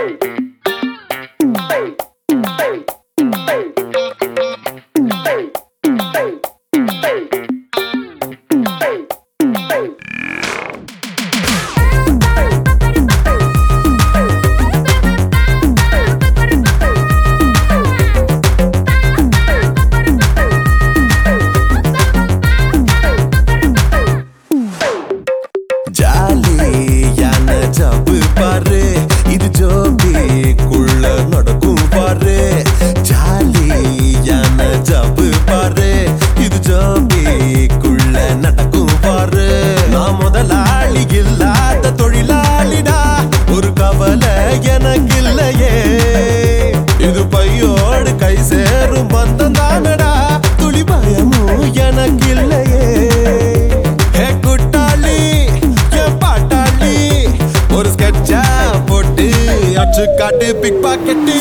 ஜாலியான ஜாப்பு பாரு இது ஜோபிக்குள்ள நடக்கும் பாரு ஜாலியான ஜாப்பு பாரு இது ஜோபிக்குள்ள நடக்கும் பாரு நான் முதலாளி இல்லாத தொழிலாளிடா ஒரு கவலை எனக்கு இல்லையே இது பையோடு கை சேரும் பந்தம் தானடா துளி பயமும் எனக்கு இல்லையே ஹே குட்டாளி என் பாட்டாளி ஒரு ஸ்கெட்சா போட்டு அச்சு காட்டு பிக் பாக்கெட்டு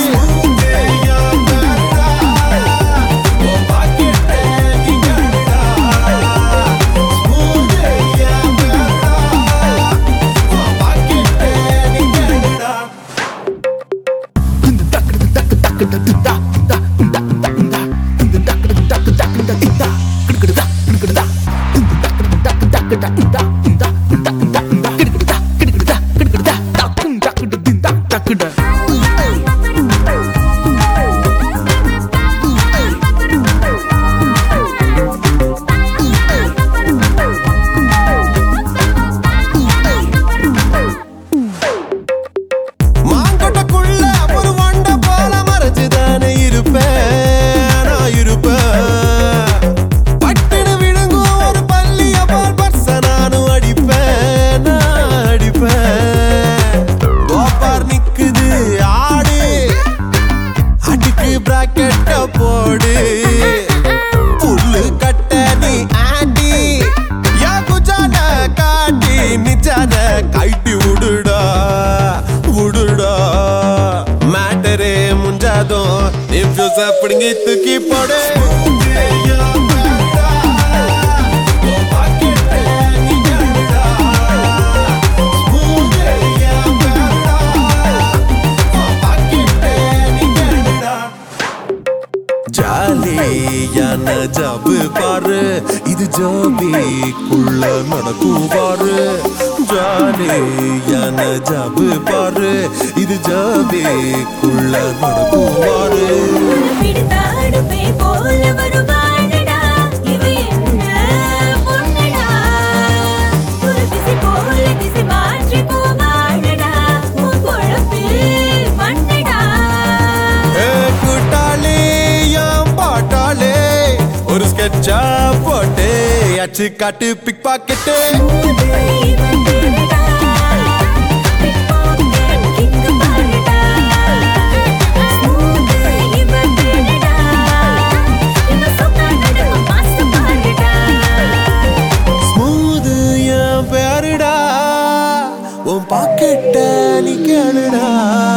மாங்கொட்டக்குள்ள ஒரு வண்ட போல மறைச்சுதானே இருப்பேன் நான் இருப்பேன் பட்டுன்னு விழுங்கும் ஒரு பள்ளிய பால் பர்ச நானும் அடிப்பேன் நான் அடிப்பேன் கோப்பார் நிக்குது ஆடு அடிக்கு பிராக்கெட்ட போடு புல்லு கட்ட நீ ஆடி யா குஜான காட்டி நிஜான கைட்டி விடுடா விடுடா மேட்டரே முஞ்சாதும் நீ ஃபியூஸ பிடுங்கி தூக்கி போடு ஜாலியான ஜாபு பாரு இது ஜாபிக்குள்ள நடக்கும் பாரு ஜாலியான ஜாபு பாரு இது ஜாபிக்குள்ள நடக்கும் பாரு பிடித்தாடுப்பே போல வருவானடா இவ என்ன பொண்ணடா ஒரு பிசி போல திசை மாற்றி போவானடா உன் பொழப்பில் மண்ணடா ஏ கூட்டாளி என் பாட்டாளே ஒரு ஸ்கெட்சா போட்டு அச்சு காட்டு பிக் பாக்கெட்டு இவன் திருடா பிக்பாக்கெட் கிங்கு பாருடா ஸ்மூத் இவன் திருடா இவன் சொன்னா நடக்கும் மாசம் பாருடா ஸ்மூது என் பேருடா உன் பாக்கெட்ட நீ கேளுடா